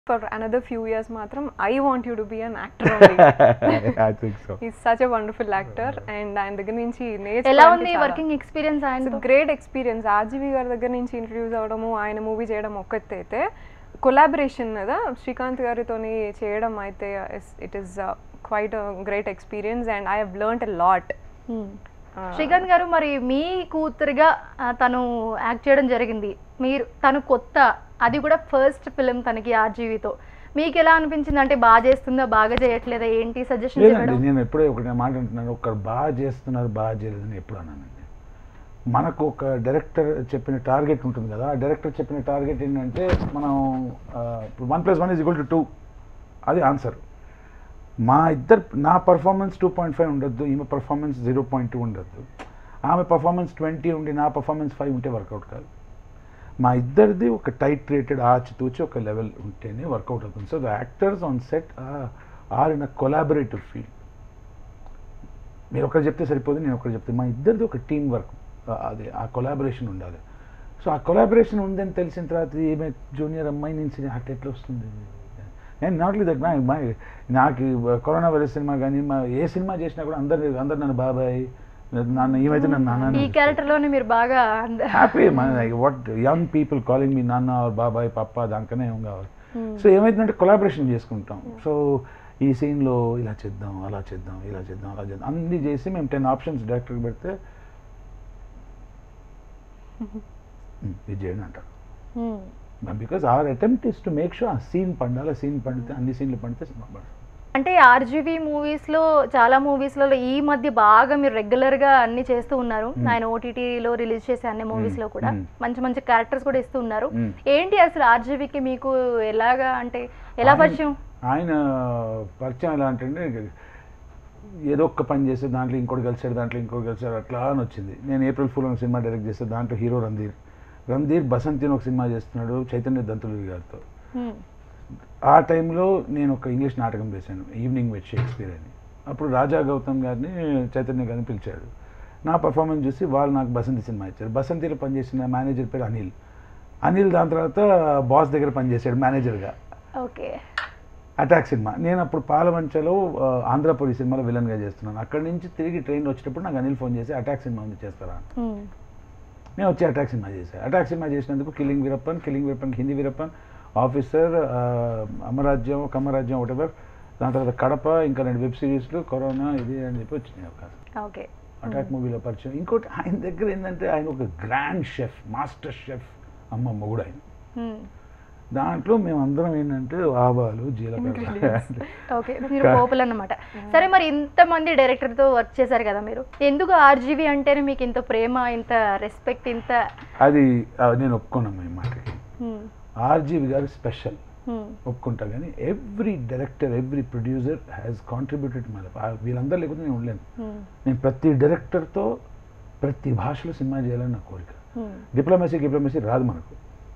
For another few years మాత్రం I want you to be an actor only I think so is such a wonderful actor and ఆయన దగ్గర నుంచి ఎలా ఉంది working experience ఆయన great experience RGV గారి దగ్గర నుంచి ఇంట్రడ్యూస్ అవ్వడము ఆయన మూవీ చేయడం ఒక్కతే అయితే కొలాబరేషన్ కదా శ్రీకాంత్ గారితో చేయడం అయితే it is quite great experience and I have learn a lot Srikanth గారు మరి మీ కూతురుగా ఆ, తను యాక్ట్ చేయడం జరిగింది మీరు తను కొత్త అది కూడా ఫస్ట్ ఫిలిం తనకి ఆర్జీవితో మీకు ఎలా అనిపించింది అంటే బాగా చేస్తుందా బాగా చేయట్లేదా ఏంటి సజెషన్ లేదండి ఇవ్వడం నేను ఎప్పుడే ఒకటి మాట అంటున్నాను ఒకరు బాగా చేస్తున్నారు బాగా చేయలేదని ఎప్పుడు అన్నానండి మనకు ఒక డైరెక్టర్ చెప్పిన టార్గెట్ ఉంటుంది కదా ఆ డైరెక్టర్ చెప్పిన టార్గెట్ ఏంటంటే మనం one plus one is equal to two అది ఆన్సర్ మా ఇద్దరు నా పర్ఫార్మెన్స్ టూ పాయింట్ ఫైవ్ ఉండొద్దు ఈమె పర్ఫార్మెన్స్ జీరో పాయింట్ టూ ఉండొద్దు ఆమె పర్ఫార్మెన్స్ ట్వంటీ ఉండి నా పర్ఫార్మెన్స్ ఫైవ్ ఉంటే వర్కౌట్ కాదు మా ఇద్దరిది ఒక టైట్ రేటెడ్ ఆచితూచి ఒక లెవెల్ ఉంటేనే వర్కౌట్ అవుతుంది so the actors on set are in a collaborative field మీరు ఒకరు చెప్తే సరిపోదు నేను ఒకరు చెప్తే మా ఇద్దరిది ఒక టీం వర్క్ అదే ఆ కొలాబరేషన్ ఉండాలి సో ఆ కొలాబరేషన్ ఉందని తెలిసిన తర్వాత ఈమె జూనియర్ అమ్మాయి నుంచి అట్లా ఎట్లా వస్తుంది నేను నాట్లీ దట్ మై మై నాకు ఈ కరోనా వైరస్ సినిమా కానీ మా ఏ సినిమా చేసినా కూడా అందరు అందరు నన్ను బాబాయ్ నాన్న ఈమైతే నన్ను నాన్న అని ఈ పిలుస్తారు. క్యారెక్టర్ లోనే మీరు బాగా అంద- happy what young people calling me నాన్న ఆర్ బాబాయ్ పప్ప దానికనే ఏం కావాలి సో ఏమైతుందంటే కొలాబరేషన్ చేసుకుంటాం సో ఈ సీన్లో ఇలా చేద్దాం అలా చేద్దాం ఇలా చేద్దాం అలా చేద్దాం అన్ని చేసి మేము టెన్ ఆప్షన్స్ డైరెక్టర్కి పెడితే "ఉమ్, ఇది చేయండి అంటారు Hmm. Because our attempt is to make sure ఆ సీన్ పండాలి సీన్ పండితే అన్ని సీన్లు పండితే సినిమా పడుతుంది అంటే ఆర్జీవీ మూవీస్ లో చాలా మూవీస్ లో ఈ మధ్య బాగా మీరు రెగ్యులర్ గా అన్ని చేస్తూ ఉన్నారు ఆయన ఓటీటీలో రిలీజ్ చేసే అన్ని మూవీస్ లో కూడా మ్మ్. మంచి మంచి క్యారెక్టర్స్ కూడా ఇస్తూ ఉన్నారు మ్మ్. ఏంటి అసలు ఆర్జీవీకి మీకు ఎలాగా అంటే ఎలా ఆయన- పరిచయం ఆయన పరిచయం ఎలా అంటే ఏదో ఒక్క పని చేస్తే దాంట్లో ఇంకోటి కలిసాడు దాంట్లో ఇంకోటి కలిసాడు అట్లా అని వచ్చింది నేను ఏప్రిల్ ఫుల్ ఒక సినిమా డైరెక్ట్ చేస్తే దాంట్లో హీరో రంధీర్ రంధీర్ బసంతి అని ఒక సినిమా చేస్తున్నాడు చైతన్య దంతులూరి గారితో మ్మ్. ఆ టైంలో నేను ఒక ఇంగ్లీష్ నాటకం వేశాను ఈవినింగ్ విత్ షేక్స్పియర్ అని అప్పుడు రాజా గౌతమ్ గారిని చైతన్య గారిని పిలిచాడు నా పర్ఫార్మెన్స్ చూసి వాళ్ళు నాకు బసంతి సినిమా ఇచ్చారు బసంతిలో పనిచేసిన మేనేజర్ పేరు అనిల్ అనిల్ దాని తర్వాత బాస్ దగ్గర పనిచేశాడు మేనేజర్గా ఓకే అటాక్ సినిమా నేను అప్పుడు పాలమంచలో ఆ, ఆంధ్రపురి సినిమాలో విలన్గా చేస్తున్నాను అక్కడి నుంచి తిరిగి ట్రైన్ వచ్చేటప్పుడు నాకు అనిల్ ఫోన్ చేసి అటాక్ సినిమా ఉంది చేస్తారా అని. మ్మ్. నేను వచ్చి అటాక్ సినిమా చేశాను అటాక్ సినిమా చేసినందుకు killing Veerappan killing Veerappan Hindi Veerappan officer ఆ, అమరాజ్యం కమరాజ్యం ఒకటెవర్ దాని తర్వాత కడప ఇంకా రెండు వెబ్ సిరీస్లు కరోనా ఇది అని చెప్పి వచ్చినాయి అవకాశం ఓకే అటాక్ మూవీలో పరిచయం ఇంకోటి ఆయన దగ్గర ఏంటంటే ఆయన ఒక గ్రాండ్ షెఫ్ మాస్టర్ షెఫ్ అమ్మ మొగుడు ఆయన మ్మ్. దాంట్లో మేము అందరం ఏంటంటే ఆవాలు జీలకర్ర ఓకే మీరు పోపులు అన్నమాట సరే మరి ఇంతమంది డైరెక్టర్ తో వర్క్ చేశారు కదా మీరు ఎందుకు ఆర్జీవి అంటేనే మీకు ఇంత ప్రేమ ఇంత రెస్పెక్ట్ ఇంత అది ఆ, నేను ఒప్పుకున్నాము ఈ మాటకి మ్మ్. ఆర్జీవి గారు స్పెషల్ మ్మ్. ఒప్పుకుంటా కానీ every director every producer has contributed my life వీళ్ళందరూ లేకపోతే నేను ఉండలేను మ్మ్. నేను ప్రతి డైరెక్టర్తో ప్రతి భాషలో సినిమా చేయాలని నా కోరిక మ్మ్. డిప్లొమసీ డిప్లొమసీ రాదు మనకు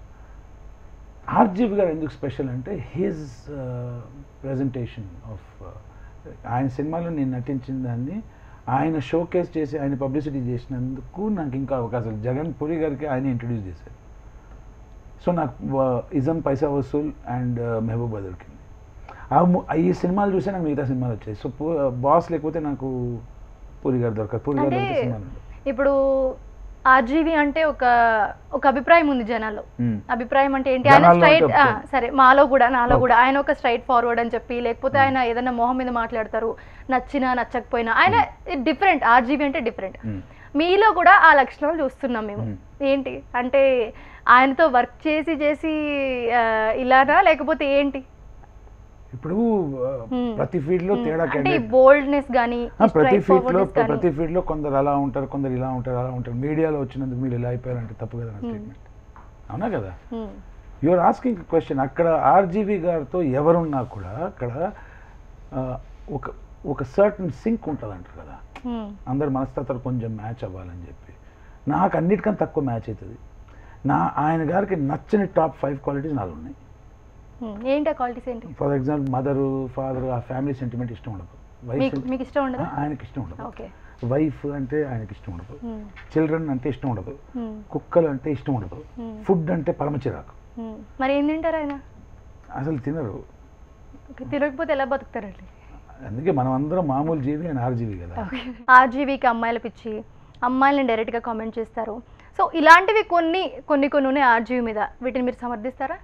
ఆర్జీవి గారు ఎందుకు స్పెషల్ అంటే హిజ్ ప్రజెంటేషన్ ఆఫ్ ఆయన సినిమాలో నేను నటించిన దాన్ని ఆయన షోకేస్ చేసి ఆయన పబ్లిసిటీ చేసినందుకు నాకు ఇంకా అవకాశాలు జగన్ పురి గారికి ఆయన ఇంట్రడ్యూస్ చేశారు సో నాకు వ- ఇజం పైసా వసూల్ అండ్ మెహబూబ్ బదర్కి ఆ ము- ఈ సినిమాలు చూసే నాకు మిగతా సినిమాలు వచ్చాయి సో బాస్ లేకపోతే నాకు పూరి గారు దొరకదు పూరి గారు అంటే దొరికితే సినిమాలు ఉండవు. ఇప్పుడు ఆర్జీవి అంటే ఒక ఒక అభిప్రాయం ఉంది జనాల్లో మ్మ్. అభిప్రాయం అంటే ఏంటి ఆయన జనాల్లో స్ట్రైట్ అంటే ఒప్పుకోను. సరే మాలో కూడా నాలో ఓకే. కూడా ఆయన ఒక స్ట్రైట్ ఫార్వర్డ్ అని చెప్పి లేకపోతే ఆయన ఏదైనా మొహం మీద మాట్లాడతారు నచ్చినా నచ్చకపోయినా ఆయన డిఫరెంట్ ఆర్జీవి అంటే డిఫరెంట్ మ్మ్. మీలో కూడా ఆ లక్షణాలు చూస్తున్నాం మేము మ్మ్. ఏంటి అంటే ఆయనతో వర్క్ చేసి చేసి ఆ, ఇలానా లేకపోతే ఏంటి ఇప్పుడు ఆ, మ్మ్. ప్రతి ఫీల్డ్ లో మ్మ్. తేడా అంటే candidate- బోల్డ్నెస్ కానీ ఆ, ప్రతి ఫీల్డ్ లో ప్రతి ఫీల్డ్ లో కొందరు అలా ఉంటారు కొందరు ఇలా ఉంటారు అలా ఉంటారు మీడియాలో వచ్చినందుకు మీరు ఇలా అయిపోయారంటే తప్పు కదా నా స్టేట్మెంట్ అవునా కదా యువర్ ఆస్కింగ్ క్వశ్చన్ అక్కడ ఆర్జీవి గారితో ఎవరున్నా కూడా అక్కడ ఆ, ఒక ఒక సర్టన్ సింక్ ఉంటుంది అంటారు కదా అందరు మనస్తత్వాలు కొంచెం మ్యాచ్ అవ్వాలని చెప్పి నాకు అన్నిటికన్నా తక్కువ మ్యాచ్ అవుతుంది నా ఆయన గారికి నచ్చని టాప్ ఫైవ్ క్వాలిటీస్ నాలుగు ఉన్నాయి ఏంటి ఆ క్వాలిటీస్ ఏంటి ఫర్ ఎగ్జాంపుల్ మదరు ఫాదర్ ఆ ఫ్యామిలీ సెంటిమెంట్ ఇష్టం ఉండదు మీకు వైఫ్ మీకు ఇష్టం ఉండదా ఆయనకి ఇష్టం ఉండదు ఓకే వైఫ్ అంటే ఆయనకి ఇష్టం ఉండదు చిల్డ్రన్ అంటే ఇష్టం ఉండదు కుక్కలు అంటే ఇష్టం ఉండదు Hmm. ఫుడ్ అంటే పరమ చిరాకు మరి ఏం తింటారు ఆయన అసలు తినరు తిరగకపోతే ఎలా బతుకుతారండి అందుకే మనం అందరం మామూలు జీవి అండ్ ఆర్జీవి కదా ఆర్జీవీకి అమ్మాయిల పిచ్చి అమ్మాయిలను డైరెక్ట్గా కామెంట్ చేస్తారు సో ఇలాంటివి కొన్ని కొన్ని కొన్ని ఉన్నాయి ఆర్జీవీ మీద వీటిని మీరు సమర్థిస్తారా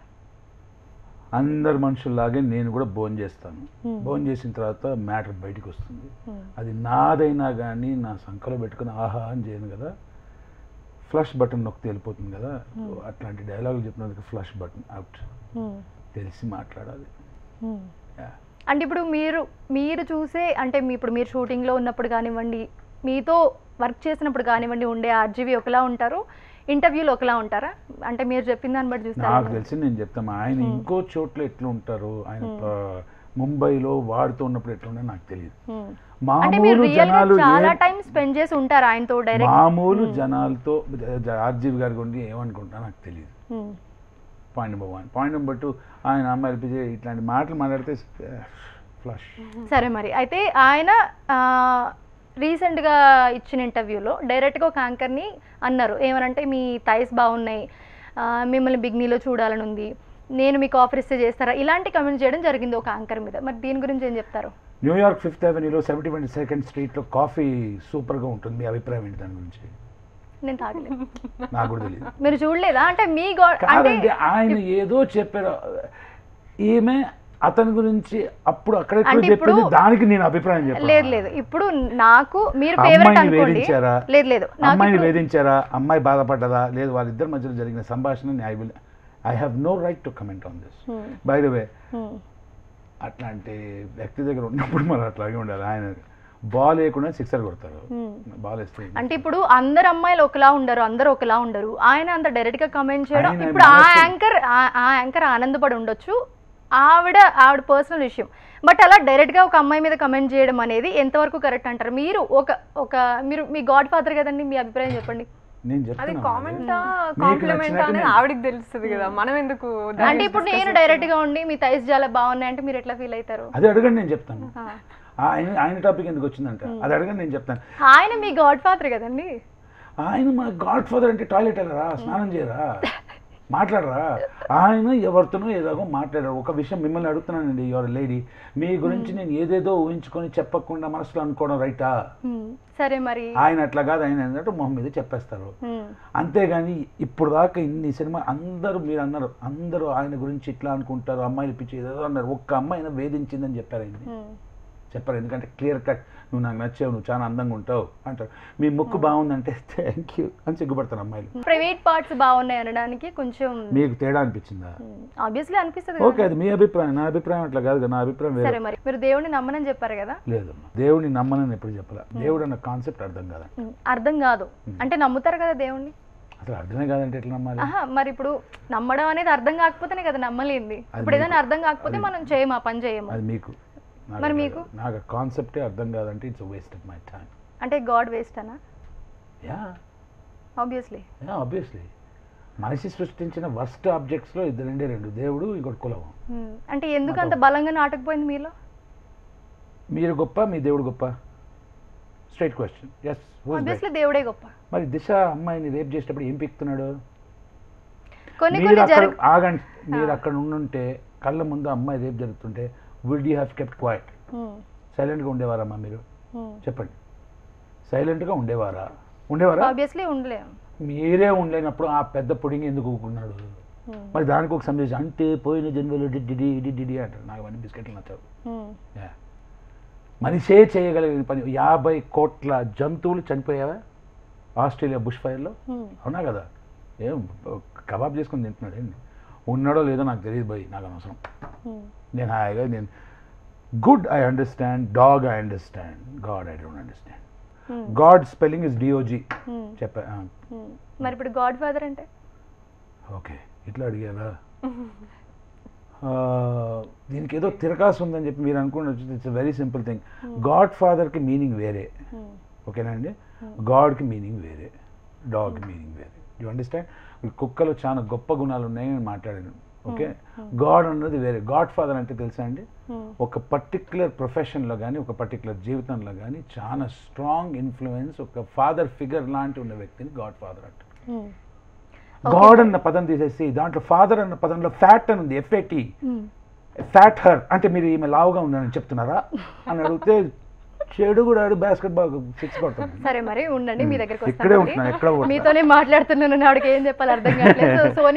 అందరు మనుషుల్లాగే నేను కూడా భోజనం చేస్తాను Hmm. భోజనం చేసిన తర్వాత మ్యాటర్ బయటికి వస్తుంది Hmm. అది నాదైనా కానీ నా సంఖలో పెట్టుకుని ఆహా అని చేయను కదా ఫ్లష్ బటన్ నొక్కి వెళ్ళిపోతుంది కదా అట్లాంటి డైలాగులు చెప్పినందుకు ఫ్లష్ బటన్ అవుట్ తెలిసి మాట్లాడాలి Yeah. అంటే ఇప్పుడు మీరు మీరు చూసే అంటే మీ ఇప్పుడు మీరు షూటింగ్లో ఉన్నప్పుడు కానివ్వండి మీతో వర్క్ చేసినప్పుడు కానివ్వండి ఉండే ఆర్జీవీ ఒకలా ఉంటారు ఇంటర్వ్యూలో ఒకలా ఉంటారా అంటే మీరు చెప్పిన దాన్ని బట్టి నాకు చూస్తారు తెలిసి నేను చెప్తాను ఆయన ఇంకో చోట్ల ఎట్లా ఉంటారు ఆయన ప- ముంబైలో వాడుతూ ఉన్నప్పుడు ఎట్లా ఉండో నాకు తెలియదు అంటే మీరు మామూలు రియల్ గా జనాలు చాలా ఏ- టైం స్పెండ్ చేసి ఉంటారు ఆయనతో డైరెక్ట్ మామూలు జనాలతో ఆర్జీవి గారి గురించి ఏమనుకుంటా నాకు తెలియదు point number one point number two ఆయన అమ్మాయిలు పిలిచి ఇట్లాంటి మాటలు మాట్లాడితే ఫ్లష్ సరే మరి అయితే ఆయన రీసెంట్గా ఇచ్చిన ఇంటర్వ్యూలో డైరెక్ట్గా ఒక యాంకర్ని అన్నారు ఏమనంటే మీ థైస్ బాగున్నాయి ఆ, మిమ్మల్ని బిగ్నీలో చూడాలని ఉంది నేను మీకు ఆఫర్ ఇస్తే చేస్తారా ఇలాంటి కమెంట్ చేయడం జరిగింది ఒక యాంకర్ మీద మరి దీని గురించి ఏం చెప్తారు న్యూయార్క్ ఫిఫ్త్ అవెన్యూలో సెవెంటీ వన్ సెకండ్ స్ట్రీట్లో కాఫీ సూపర్గా ఉంటుంది మీ అభిప్రాయం ఏంటి దాని గురించి నేను తాగలేదు నాకు కూడా తెలియదు మీరు చూడలేదా అంటే మీ గా అంటే కాదండి ఆయన ఏదో చెప్పారు ఈమె అతని గురించి అప్పుడు అక్కడెక్కడ అంటే ఇప్పుడు- చెప్పింది దానికి నేను అభిప్రాయం చెప్పాను లేదు లేదు ఇప్పుడు నాకు మీరు ఫేవరెట్ అమ్మాయిని అనుకోండి వేధించారా లేదు లేదు నాకు అమ్మాయిని ఇప్పుడు- వేధించారా అమ్మాయి బాధపడ్డదా లేదు వాళ్ళిద్దరి మధ్యలో జరిగిన సంభాషణ I will I have no right to comment on this Hmm. By the way Hmm. అట్లాంటి వ్యక్తి దగ్గర ఉన్నప్పుడు మనం అట్లాగే ఉండాలి ఆయన బాల్ వేయకుండా సిక్సర్ కొడతారు Hmm. బాల్ వేస్తే అంటే ఇప్పుడు అందరు అమ్మాయిలు ఒకలా ఉండరు అందరు ఒకలా ఉండరు ఆయన అంత డైరెక్ట్ గా కమెంట్ చేయడం ఆయన ఇప్పుడు ఆ మనసు- యాంకర్ ఆ యాంకర్ ఆనందపడి ఉండొచ్చు ఆవిడ ఆవిడ పర్సనల్ విషయం బట్ అలా డైరెక్ట్ గా ఒక అమ్మాయి మీద కమెంట్ చేయడం అనేది ఎంతవరకు కరెక్ట్ అంటారు మీరు ఒక ఒక మీరు మీ గాడ్ ఫాదర్ కదండి మీ అభిప్రాయం చెప్పండి నేను అది చెప్తున్నా కామెంటా మీకు కాంప్లిమెంట్ నచ్చినట్టు అనేది నేను- ఆవిడకి తెలుస్తుంది కదా మనం ఎందుకు దాన్ని అంటే ఇప్పుడు discuss నేను డైరెక్ట్ గా ఉండి మీ థైస్ చాలా బాగున్నాయి అంటే మీరు ఎట్లా ఫీల్ అవుతారు అది అడగండి నేను చెప్తాను ఆ. ఆయన ఆయన టాపిక్ ఎందుకు వచ్చిందంట అది అడగండి నేను చెప్తాను ఆయన మీ గాడ్ ఫాదర్ కదండి ఆయన మా గాడ్ ఫాదర్ అంటే టాయిలెట్ వెళ్ళరా స్నానం చేయరా మాట్లాడరా ఆయన ఎవరితోనో ఏదో మాట్లాడారు ఒక విషయం మిమ్మల్ని అడుగుతున్నానండి యువర్ లేడీ మీ గురించి నేను ఏదేదో ఊహించుకొని చెప్పకుండా మనసులో అనుకోవడం రైటా Hmm. సరే మరి ఆయన అట్లా కాదు ఆయన ఏంటంటే మొహం మీద చెప్పేస్తారు Hmm. అంతేగాని ఇప్పుడు దాకా ఇన్ని సినిమా అందరూ మీరు అన్నారు అందరూ ఆయన గురించి ఇట్లా అనుకుంటారు అమ్మాయిలు పిచ్చి ఏదో అన్నారు ఒక్క అమ్మాయిని వేధించిందని చెప్పారు ఆయన్ని Hmm. చెప్పారు ఎందుకంటే క్లియర్ కట్ నువ్వు నాకు నచ్చావు నువ్వు చాలా అందంగా ఉంటావు అంటారు మీ ముక్కు బాగుందంటే థ్యాంక్ యూ అని సిగ్గుపడతారు అమ్మాయిలు ప్రైవేట్ పార్ట్స్ బాగున్నాయి అనడానికి కొంచెం మీకు తేడా అనిపించిందా ఆబ్వియస్లీ అనిపిస్తుంది ఓకే అది మీ అభిప్రాయం నా అభిప్రాయం అట్లా కాదు కదా నా అభిప్రాయం సరే వేరే మరి మీరు దేవుడిని నమ్మనని చెప్పారు కదా లేదు దేవుడిని నమ్మనని ఎప్పుడు చెప్పాల దేవుడు అన్న కాన్సెప్ట్ అర్థం కాదా ఉమ్, అర్థం కాదు అంటే నమ్ముతారు కదా దేవుణ్ణి అసలు అర్థమే కాదంటే ఎట్లా నమ్మాలి ఆహా మరి ఇప్పుడు నమ్మడం అనేది అర్థం కాకపోతేనే కదా నమ్మలేంది ఇప్పుడు ఏదైనా అర్థం కాకపోతే మనం చేయము ఆ పని చేయము అది మీకు నాకు మరి అట్లా మీకు? కాదు. నాకు కాన్సెప్టే అర్థం కాదంటే it's waste of my time అంటే గాడ్ వేస్ట్ అనా యా ఆబ్వియస్లీ యా ఆబ్వియస్లీ మనిషి సృష్టించిన వర్స్ట్ ఆబ్జెక్ట్స్లో ఇద్దరు రెండే రెండు దేవుడు ఇంకోటి కులం అంటే ఎందుకు అంత బలంగా నాటకపోయింది మీలో మీరు గొప్ప మీ దేవుడు గొప్ప స్ట్రైట్ క్వశ్చన్ ఎస్ ఆబ్వియస్లీ దేవుడే గొప్ప మరి దిశ అమ్మాయిని రేప్ చేసేటప్పుడు ఏం పిక్తున్నాడు కొన్ని మీరు కొన్ని అక్కడ జరుగు ఆగండి మీరు అక్కడ ఉండుంటే కళ్ళ ముందు అమ్మాయి రేప్ జరుగుతుంటే will you have kept quiet um, సైలెంట్గా ఉండేవారమ్మా మీరు ఉమ్. చెప్పండి సైలెంట్గా ఉండేవారా ఉండేవారా ఆబ్వియస్లీ ఉండలేము మీరే ఉండలేనప్పుడు ఆ పెద్ద పుడింగ్ ఎందుకు ఊకున్నాడు ఉమ్, మరి దానికి ఒక సందేశం అంటే పోయిన జన్మలో డిడ్డి డిడ్డి అంటారు నాకు అవన్నీ బిస్కెట్లు నచ్చావు ఉమ్, యా. మనిషే చేయగలిగిన పని యాభై కోట్ల జంతువులు చనిపోయావా ఆస్ట్రేలియా బుష్ ఫైర్లో ఉమ్, అవునా కదా ఏం కబాబ్ చేసుకొని తింటున్నాడు ఏంటి ఉన్నాడో లేదో నాకు తెలియదు భయ్ నాకు అనవసరం ఉమ్. నేను హాయిగా నేను good I understand dog I understand god I don't understand Hmm. God spelling is D O G um, చెప్పా ఉమ్. మరి ఇప్పుడు గాడ్ ఫాదర్ అంటే ఓకే ఇట్లా అడిగారా ఆ, దీనికి ఏదో తిరకాసు ఉందని చెప్పి మీరు అనుకున్న it's very simple thing god ఫాదర్కి మీనింగ్ వేరే ఉమ్, ఓకేనా అండి గాడ్కి మీనింగ్ వేరే డాగ్కి మీనింగ్ వేరే యూ అండర్స్టాండ్ కుక్కలో చాలా గొప్ప గుణాలు ఉన్నాయని మాట్లాడాను ఓకే గాడ్ అన్నది వేరే గాడ్ ఫాదర్ అంటే తెలుసా అండి ఉమ్, ఒక పర్టిక్యులర్ ప్రొఫెషన్లో కానీ ఒక పర్టిక్యులర్ జీవితంలో కానీ చాలా స్ట్రాంగ్ ఇన్ఫ్లుయెన్స్ ఒక ఫాదర్ ఫిగర్ లాంటి ఉన్న వ్యక్తిని గాడ్ ఫాదర్ అంటారు ఉమ్, గాడ్ అన్న పదం తీసేసి దాంట్లో ఫాదర్ అన్న పదంలో ఫ్యాట్ అని ఉంది ఎఫ్ఏటి ఉమ్, ఫ్యాట్ హర్ అంటే మీరు ఈమె లావుగా ఉందని చెప్తున్నారా అని అడిగితే చెడు కూడా ఆడి బాస్కెట్ బాల్ సిక్స్ కొడతాను సరే మరి ఉండండి మీ దగ్గరికి ఇక్కడే వస్తాను ఉంటున్నాను ఎక్కడ మీతోనే మాట్లాడుతున్నాను ఆవిడకి ఏం చెప్పాలి అర్థం కావట్లేదు సో సోనీ